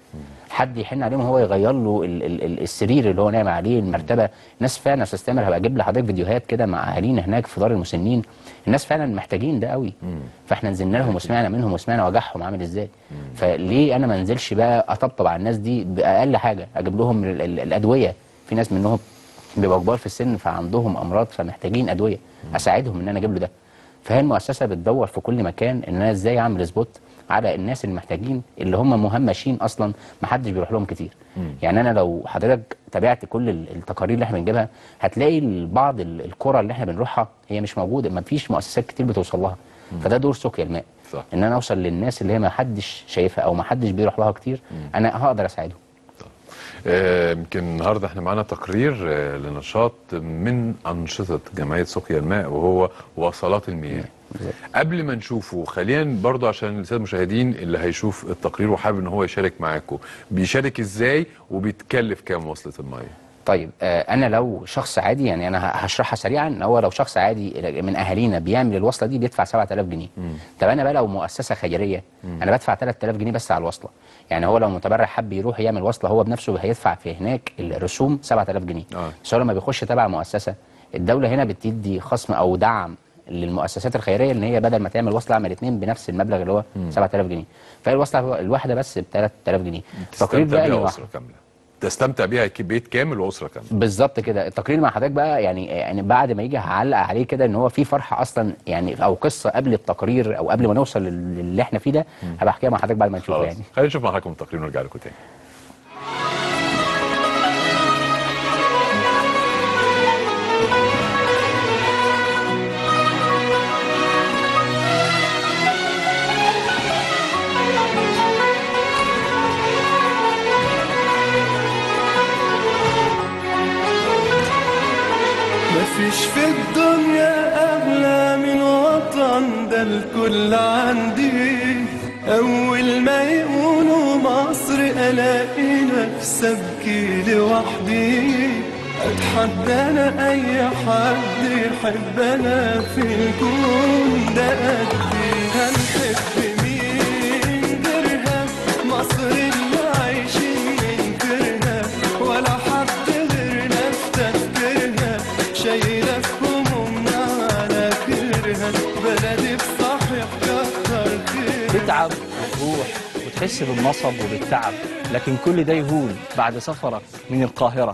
حد يحن عليهم هو يغير له ال ال ال السرير اللي هو نايم عليه المرتبه ناس فعلا يا استاذ تامر هبقى اجيب لحضرتك فيديوهات كده مع اهالينا هناك في دار المسنين الناس فعلا محتاجين ده قوي فاحنا نزلنا لهم وسمعنا منهم وسمعنا وجعهم عامل ازاي فليه انا ما انزلش بقى اطبطب على الناس دي باقل حاجه اجيب لهم ال ال الادويه في ناس منهم بيبقوا كبار في السن فعندهم امراض فمحتاجين ادويه اساعدهم ان انا اجيب له ده فهي المؤسسه بتدور في كل مكان ان انا ازاي اعمل سبوت على الناس المحتاجين اللي هم مهمشين اصلا ما حدش بيروح لهم كتير يعني انا لو حضرتك تابعت كل ال- التقارير اللي احنا بنجيبها هتلاقي بعض ال- القرى اللي احنا بنروحها هي مش موجوده ما فيش مؤسسات كتير بتوصل لها فده دور سقيا الماء صح. ان انا اوصل للناس اللي هي ما حدش شايفها او ما حدش بيروح لها كتير انا هقدر اساعدهم آه، يمكن النهارده احنا معانا تقرير آه، لنشاط من انشطه جمعيه سقيا الماء وهو وصلات المياه قبل ما نشوفه خلينا برضو عشان الساده المشاهدين اللي هيشوف التقرير وحابب ان هو يشارك معاكم بيشارك ازاي وبيتكلف كام وصله الميه طيب آه انا لو شخص عادي يعني انا ه- هشرحها سريعا ان هو لو شخص عادي من اهالينا بيعمل الوصله دي بيدفع 7000 جنيه طب انا بقى لو مؤسسه خيريه انا بدفع 3000 جنيه بس على الوصله يعني هو لو متبرع حب يروح يعمل وصله هو بنفسه هيدفع في هناك الرسوم 7000 جنيه آه. بس هو لما بيخش تبع مؤسسه الدوله هنا بتدي خصم او دعم للمؤسسات الخيريه ان هي بدل ما تعمل وصله اعمل اتنين بنفس المبلغ اللي هو 7000 جنيه فهي الوصله الواحده بس ب 3000 جنيه التقرير تستمتع بقى بيها لوحده. اسره كامله تستمتع بيها ك- بيت كامل واسره كامله بالظبط كده التقرير مع حضرتك بقى يعني يعني بعد ما يجي هعلق عليه كده ان هو في فرحه اصلا يعني او قصه قبل التقرير او قبل ما نوصل لل- للي احنا فيه ده هبقى احكيها مع حضرتك بعد ما نشوفه خلاص يعني خلينا نشوف مع حضراتكم التقرير ونرجع لكم تاني مفيش في الدنيا أغلى من وطن ده الكل عندي أول ما يقولوا مصر ألاقي نفسي أبكي لوحدي أتحدى أنا أي حد يحب أنا في الكون ده قدي هنحب مين غيرها مصر اللي عايشين من غيرها ولا حد غيرنا في تفكيرها شايلة في همومنا على كرها بلدي بصحيح كتر خيرها تتعب وتروح وتحس بالنصب وبالتعب لكن كل ده يهون بعد سفرك من القاهرة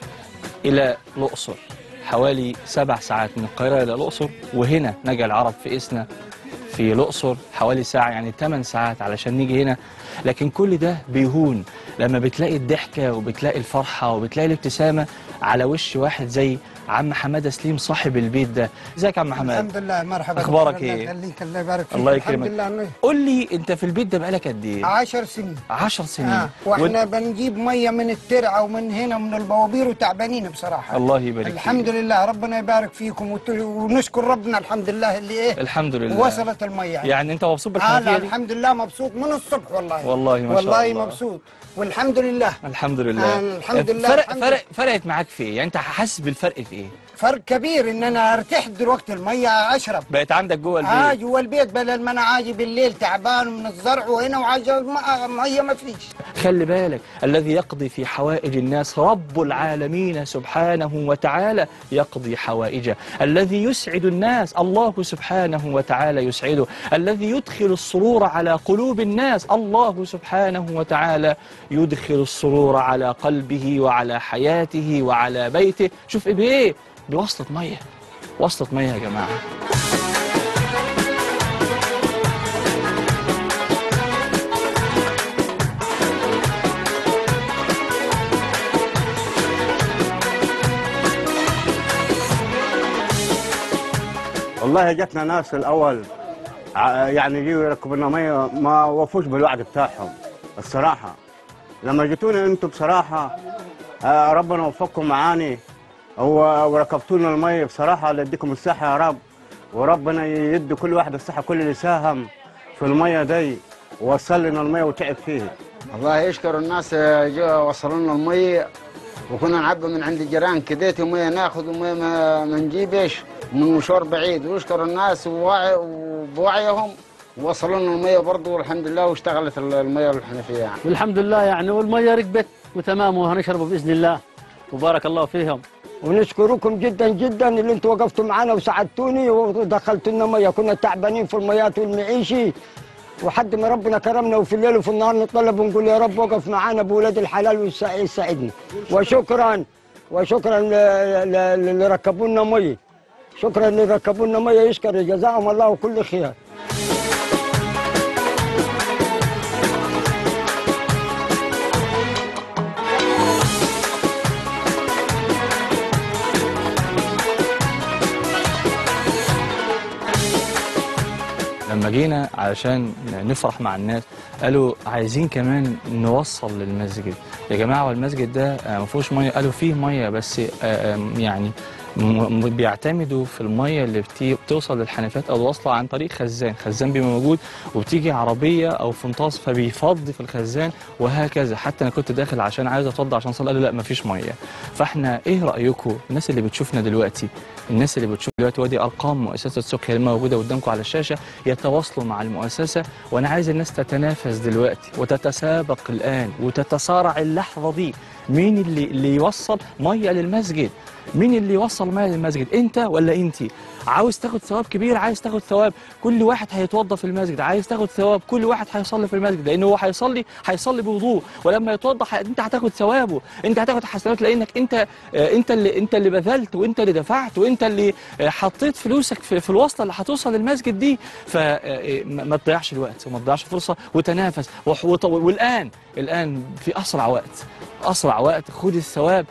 إلى الأقصر حوالي سبع ساعات من القاهرة إلى الأقصر وهنا نجا العرب في إسنا في الأقصر حوالي ساعة يعني 8 ساعات علشان نيجي هنا لكن كل ده بيهون لما بتلاقي الضحكة وبتلاقي الفرحة وبتلاقي الابتسامة على وش واحد زي عم حمادة سليم صاحب البيت ده ازيك يا عم حماد الحمد لله مرحبا أخبارك الله إيه؟ يخليك الله يبارك فيك الله الحمد يكرمك لله إنه قول لي انت في البيت ده بقالك قد ايه 10 سنين 10 سنين آه. واحنا وإنت- بنجيب ميه من الترعه ومن هنا من البوابير وتعبانين بصراحه الله يبارك فيك. الحمد لله ربنا يبارك فيكم وت- ونشكر ربنا الحمد لله اللي ايه الحمد لله وصلت الميه يعني, يعني انت مبسوط آه بالحنفيه لا دي الحمد لله مبسوط من الصبح والله والله ما شاء والله الله. مبسوط والحمد لله الحمد لله آه الحمد لله فرق الحمد فرق فرقت معاك في ايه يعني انت حاسس بالفرق في ايه فرق كبير ان انا ارتحت دلوقتي الميه اشرب بقت عندك جوه البيت اه جوا البيت بدل ما انا عاجي بالليل تعبان من الزرع وهنا وعاجي الم- ميه ما فيش خلي بالك الذي يقضي في حوائج الناس رب العالمين سبحانه وتعالى يقضي حوائجه الذي يسعد الناس الله سبحانه وتعالى يسعده الذي يدخل السرور على قلوب الناس الله سبحانه وتعالى يدخل السرور على قلبه وعلى حياته وعلى بيته شوف إيه بايه بوصلة مية وصلة مية يا جماعة والله جاتنا ناس الاول ع- يعني يجوا يركبوا لنا ميه ما وفوش بالوعد بتاعهم الصراحه لما جيتوني انتم بصراحه آه، ربنا وفقكم معاني و- وركبتوا لنا الميه بصراحه الله يديكم الصحه يا رب وربنا يدي كل واحد الصحه كل اللي ساهم في الميه دي ووصل لنا الميه وتعب فيه الله يشكر الناس جو وصلوا لنا المية وكنا نعبي من عند الجيران كديت ومية ناخذ ومية ما ما نجيبش من مشوار بعيد ويشكر الناس ووعي وبوعيهم وصلوا لنا الميه برضه والحمد لله واشتغلت الميه الحنفيه يعني والحمد لله يعني والميه ركبت وتمام وهنشربه باذن الله وبارك الله فيهم ونشكركم جدا جدا اللي انتوا وقفتوا معنا وساعدتوني ودخلتوا لنا ميه كنا تعبانين في الميات والمعيشي وحد ما ربنا كرمنا وفي الليل وفي النهار نطلب ونقول يا رب وقف معنا بولاد الحلال ويساعدنا وشكرا وشكرا ل- ل- اللي ركبوا لنا ميه شكرا اللي ركبوا لنا ميه يشكر جزاهم الله كل خير لما جينا علشان نفرح مع الناس قالوا عايزين كمان نوصل للمسجد يا جماعه هو المسجد ده آه، ما فيهوش ميه قالوا فيه ميه بس آه، آه، يعني م- م- بيعتمدوا في الميه اللي بتي- بتوصل للحنفيات او الواصله عن طريق خزان خزان بيبقى موجود وبتيجي عربيه او فنطاس فبيفضي في الخزان وهكذا حتى انا كنت داخل عشان عايز اتوضى عشان صلاه قالوا لا مفيش ميه فاحنا ايه رايكم الناس اللي بتشوفنا دلوقتي الناس اللي بتشوف دلوقتي ودي ارقام مؤسسه سقيا الماء موجوده قدامكم على الشاشه يتواصلوا مع المؤسسه وانا عايز الناس تتنافس دلوقتي وتتسابق الان وتتصارع اللحظه دي مين اللي اللي يوصل ميه للمسجد مين اللي يوصل ميه للمسجد انت ولا انت عاوز تاخد ثواب كبير عايز تاخد ثواب كل واحد هيتوضى في المسجد عايز تاخد ثواب كل واحد هيصلي في المسجد لان هو هيصلي هيصلي بوضوء ولما يتوضى ح- انت هتاخد ثوابه انت هتاخد حسنات لانك انت آه، انت اللي انت اللي بذلت وانت اللي دفعت وانت اللي آه، حطيت فلوسك في, في الوصله اللي هتوصل للمسجد دي فما تضيعش الوقت وما تضيعش فرصه وتنافس وح- وط- والان الان في اسرع وقت اسرع وقت خد الثواب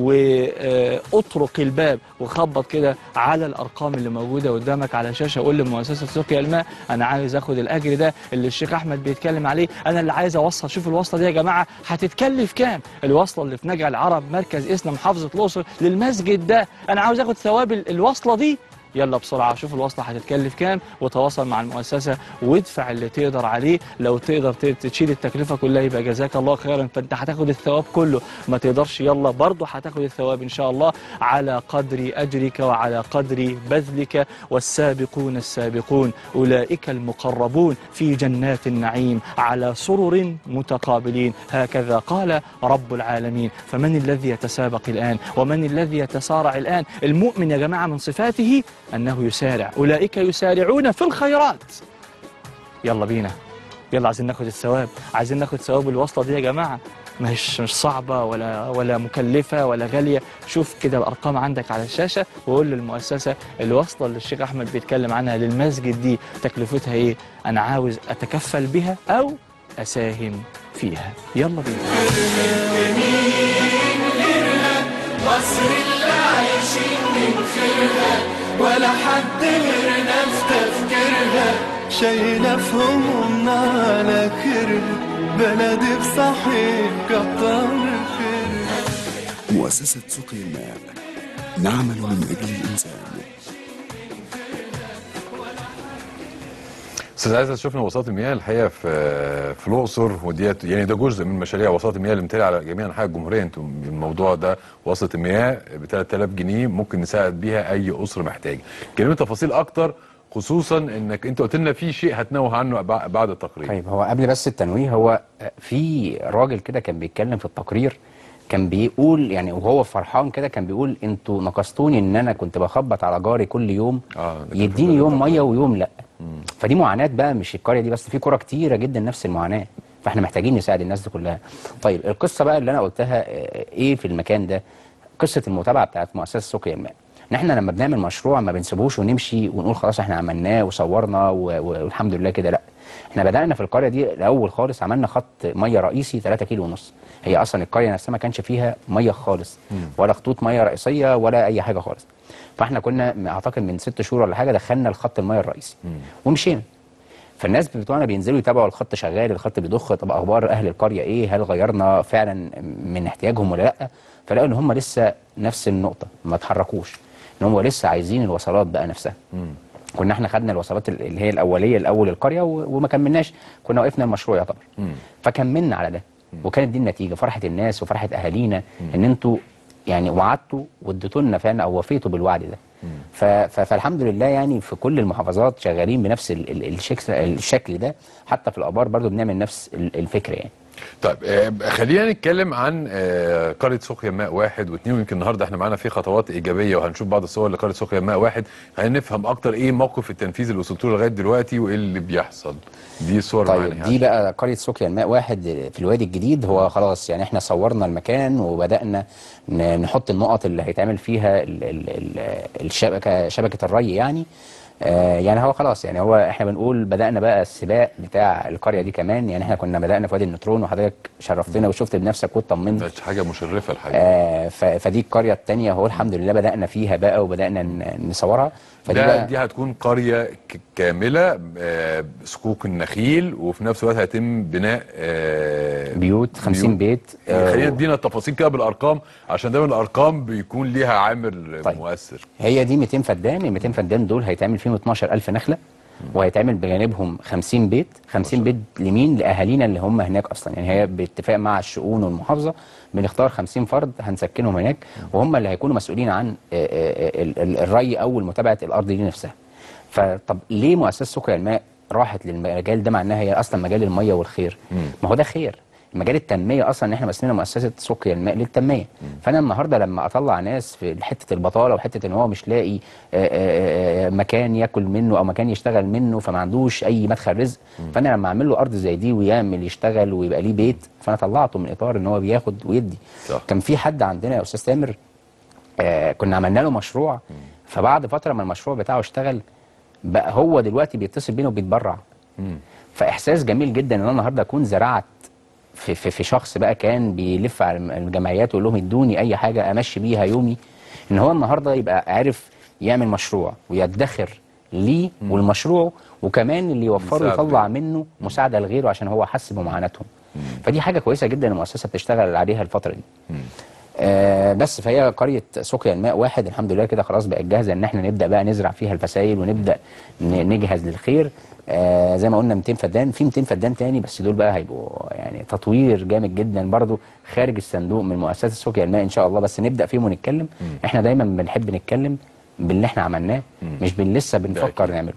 واطرق الباب وخبط كده على الارقام اللي موجوده قدامك على الشاشه قول لمؤسسه سقيا الماء انا عايز اخد الاجر ده اللي الشيخ احمد بيتكلم عليه انا اللي عايز اوصل شوف الوصله دي يا جماعه هتتكلف كام الوصله اللي في نجع العرب مركز اسنا محافظه الاقصر للمسجد ده انا عاوز اخد ثواب ال- الوصله دي يلا بسرعه شوف الوصله هتتكلف كام وتواصل مع المؤسسه وادفع اللي تقدر عليه لو تقدر ت- تشيل التكلفه كلها يبقى جزاك الله خيرا فانت هتاخد الثواب كله ما تقدرش يلا برضه هتاخد الثواب ان شاء الله على قدر اجرك وعلى قدر بذلك والسابقون السابقون اولئك المقربون في جنات النعيم على سرر متقابلين هكذا قال رب العالمين فمن الذي يتسابق الان ومن الذي يتسارع الان المؤمن يا جماعه من صفاته انه يسارع اولئك يسارعون في الخيرات يلا بينا يلا عايزين ناخد الثواب عايزين ناخد ثواب الوصله دي يا جماعه مش مش صعبه ولا ولا مكلفه ولا غاليه شوف كده الارقام عندك على الشاشه وقول للمؤسسه الوصله اللي الشيخ احمد بيتكلم عنها للمسجد دي تكلفتها ايه انا عاوز اتكفل بها او اساهم فيها يلا بينا مصر اللي عايشين من خيرها ولا حد غيرنا في تفكيرها شايلة في همومنا على كرها بلدي بصحيح كتر خيرها مؤسسة سقي الماء نعمل من أجل الإنسان استاذ عايز شفنا وساطات المياه الحقيقه في في الاقصر وديت يعني ده جزء من مشاريع وساطات المياه اللي متهيألي على جميع انحاء الجمهوريه انتم الموضوع ده وسط المياه ب 3000 جنيه ممكن نساعد بيها اي اسره محتاجه. كلمه تفاصيل اكتر خصوصا انك انت قلت لنا في شيء هتنوه عنه بع- بعد التقرير. طيب هو قبل بس التنويه هو في راجل كده كان بيتكلم في التقرير كان بيقول يعني وهو فرحان كده كان بيقول انتوا نقصتوني ان انا كنت بخبط على جاري كل يوم يديني يوم ميه ويوم لا فدي معاناه بقى مش القريه دي بس في قرى كتيره جدا نفس المعاناه فاحنا محتاجين نساعد الناس دي كلها طيب القصه بقى اللي انا قلتها آه، ايه في المكان ده قصه المتابعه بتاعت مؤسسه سقيا الماء ان احنا لما بنعمل مشروع ما بنسيبوش ونمشي ونقول خلاص احنا عملناه وصورنا و- و- والحمد لله كده لا احنا بدانا في القريه دي الاول خالص عملنا خط ميه رئيسي 3 كيلو ونص هي اصلا القريه نفسها ما كانش فيها ميه خالص ولا خطوط ميه رئيسيه ولا اي حاجه خالص فاحنا كنا اعتقد من ست شهور ولا حاجه دخلنا الخط الميه الرئيسي ومشينا فالناس بتوعنا بينزلوا يتابعوا الخط شغال الخط بيضخ طب اخبار اهل القريه ايه هل غيرنا فعلا من احتياجهم ولا لا فلقوا ان هم لسه نفس النقطه ما اتحركوش ان هم لسه عايزين الوصلات بقى نفسها كنا احنا خدنا الوصلات اللي هي الاوليه الاول القريه و- وما كملناش كنا وقفنا المشروع يعتبر فكملنا على ده وكانت دي النتيجه فرحه الناس وفرحه اهالينا ان انتوا يعني وعدتوا واديتوا لنا فعلا او وفيتوا بالوعد ده ف- ف- فالحمد لله يعني في كل المحافظات شغالين بنفس ال- ال- الشكل الشكل ده حتى في الابار برضو بنعمل نفس ال- الفكره يعني طيب آه، خلينا نتكلم عن آه، قريه سقيا ماء واحد واثنين ويمكن النهارده احنا معانا فيه خطوات ايجابيه وهنشوف بعض الصور لقريه سقيا ماء واحد خلينا نفهم اكتر ايه موقف التنفيذ اللي وصلتوا له لغايه دلوقتي وايه اللي بيحصل دي الصور معانا طيب يعني. دي بقى قريه سقيا الماء واحد في الوادي الجديد هو خلاص يعني احنا صورنا المكان وبدانا ن- نحط النقط اللي هيتعمل فيها ال- ال- ال- الشبكه شبكه الري يعني آه يعني هو خلاص يعني هو احنا بنقول بدانا بقى السباق بتاع القريه دي كمان يعني احنا كنا بدانا في وادي النترون وحضرتك شرفتنا وشفت بنفسك وطمنت ده حاجه مشرفه الحقيقه آه ف- فدي القريه الثانيه اهو الحمد لله بدانا فيها بقى وبدانا ن- نصورها فدي ده بقى دي هتكون قريه ك- كامله آه، صكوك النخيل وفي نفس الوقت هيتم بناء آه، بيوت 50 بيت آه، خلينا ادينا التفاصيل كده بالارقام عشان دايما الارقام بيكون ليها عامل طيب. مؤثر هي دي 200 فدان ال 200 فدان دول هيتعمل فيهم 12000 نخله وهيتعمل بجانبهم 50 بيت 50 بيت لمين لاهالينا اللي هم هناك اصلا يعني هي باتفاق مع الشؤون والمحافظه بنختار 50 فرد هنسكنهم هناك وهم اللي هيكونوا مسؤولين عن آه، آه، ال- ال- الري او متابعه الارض دي نفسها فطب ليه مؤسسه سقيا الماء راحت للمجال ده مع انها هي اصلا مجال الميه والخير ما هو ده خير مجال التنميه اصلا ان احنا مسمينا مؤسسه سقيا الماء للتنميه فانا النهارده لما اطلع ناس في حته البطاله وحته ان هو مش لاقي آه، آه، آه، مكان ياكل منه او مكان يشتغل منه فما عندوش اي مدخل رزق فانا لما اعمل له ارض زي دي ويعمل يشتغل ويبقى ليه بيت فانا طلعته من اطار ان هو بياخد ويدي صح. كان في حد عندنا يا استاذ تامر آه كنا عملنا له مشروع فبعد فتره ما المشروع بتاعه اشتغل بقى هو دلوقتي بيتصل بينا وبيتبرع فاحساس جميل جدا ان انا النهارده اكون زرعت في, في, في شخص بقى كان بيلف على الجمعيات ويقول لهم ادوني اي حاجه امشي بيها يومي ان هو النهارده يبقى عارف يعمل مشروع ويدخر ليه ولمشروعه وكمان اللي يوفره مساعد يطلع منه مساعده لغيره عشان هو حس بمعاناتهم فدي حاجه كويسه جدا المؤسسه بتشتغل عليها الفتره دي آه بس فهي قريه سقيا الماء واحد الحمد لله كده خلاص بقت جاهزه ان احنا نبدا بقى نزرع فيها الفسائل ونبدا ن- نجهز للخير آه زي ما قلنا 200 فدان في 200 فدان تاني بس دول بقى هيبقوا يعني تطوير جامد جدا برضو خارج الصندوق من مؤسسه سقيا الماء ان شاء الله بس نبدا فيهم ونتكلم احنا دايما بنحب نتكلم باللي احنا عملناه مش باللي لسه بنفكر نعمله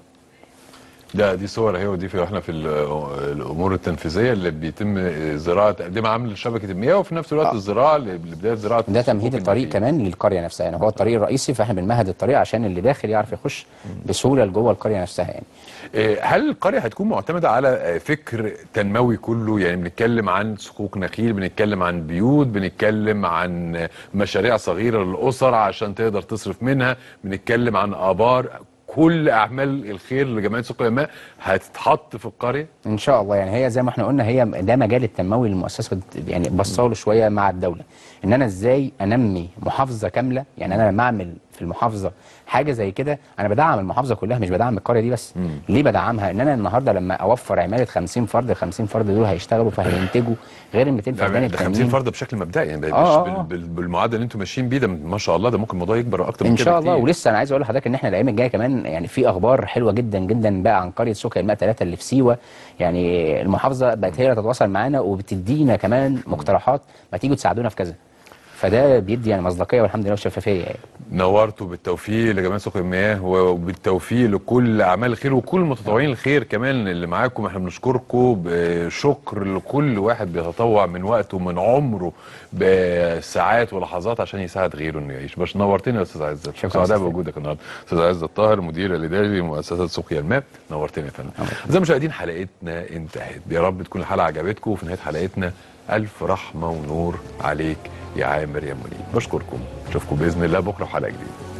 ده دي صور اهي ودي في احنا في ال- الامور التنفيذيه اللي بيتم زراعه تقديم عمل شبكه المياه وفي نفس الوقت الزراعه لبدايه زراعه ده تمهيد صكوك الطريق النخيل. كمان للقريه نفسها يعني هو الطريق الرئيسي فاحنا بنمهد الطريق عشان اللي داخل يعرف يخش بسهوله لجوه القريه نفسها يعني إيه، هل القريه هتكون معتمده على آه، فكر تنموي كله يعني بنتكلم عن صكوك نخيل بنتكلم عن بيوت بنتكلم عن آه، مشاريع صغيره للاسر عشان تقدر تصرف منها بنتكلم عن ابار كل اعمال الخير لجمعيه سقيا الماء هتتحط في القريه ان شاء الله يعني هي زي ما احنا قلنا هي ده مجال التنموي للمؤسسه بت- يعني بصاله شويه مع الدوله ان انا ازاي انمي محافظه كامله يعني انا لما اعمل في المحافظه حاجه زي كده انا بدعم المحافظه كلها مش بدعم القريه دي بس ليه بدعمها ان انا النهارده لما اوفر عماله 50 فرد ال 50 فرد دول هيشتغلوا فهينتجوا غير ال 200 فدان ده 50 التانيين فرد بشكل مبدئي يعني مش آه، بال- آه. بال- بالمعدل اللي انتم ماشيين بيه ده ما شاء الله ده ممكن الموضوع يكبر اكتر من ان كده شاء الله كتير. ولسه انا عايز اقول لحضرتك ان احنا الايام الجايه كمان يعني في اخبار حلوه جدا جدا بقى عن قريه سكر الماء 3 اللي في سيوه يعني المحافظه بقت هي اللي تتواصل معانا وبتدينا كمان مقترحات ما تيجوا تساعدونا في كذا فده بيدي يعني مصداقيه والحمد لله وشفافيه يعني نورتوا بالتوفيق لجمعيه سوق المياه وبالتوفيق لكل اعمال الخير وكل متطوعين الخير كمان اللي معاكم احنا بنشكركم بشكر لكل واحد بيتطوع من وقته ومن عمره بساعات ولحظات عشان يساعد غيره انه يعيش باش نورتنا يا استاذ عزت شكراً سعداء أستاذ بوجودك النهارده استاذ عزت الطاهر مدير الاداري لمؤسسه سقيا الماء نورتنا يا فندم زي مشاهدين حلقتنا انتهت يا رب تكون الحلقه عجبتكم وفي نهايه حلقتنا الف رحمه ونور عليك يا عامر يا منيب بشكركم اشوفكم باذن الله بكره في حلقه جديده